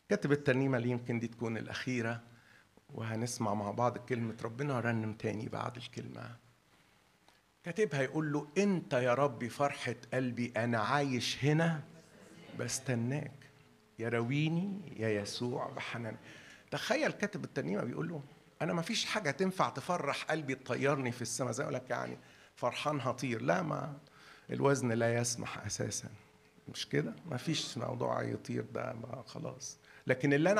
كاتب الترنيمة اللي يمكن دي تكون الأخيرة وهنسمع مع بعض كلمة ربنا رنم تاني بعد الكلمة كاتبها يقول له أنت يا ربي فرحة قلبي أنا عايش هنا بستناك يرويني يا يسوع بحنان تخيل كاتب الترنيمة بيقول له أنا ما فيش حاجة تنفع تفرح قلبي تطيرني في السماء زي لك يعني فرحان هطير لا ما الوزن لا يسمح أساسا مش كده ما فيش موضوع يطير ده ما خلاص لكن اللي أنا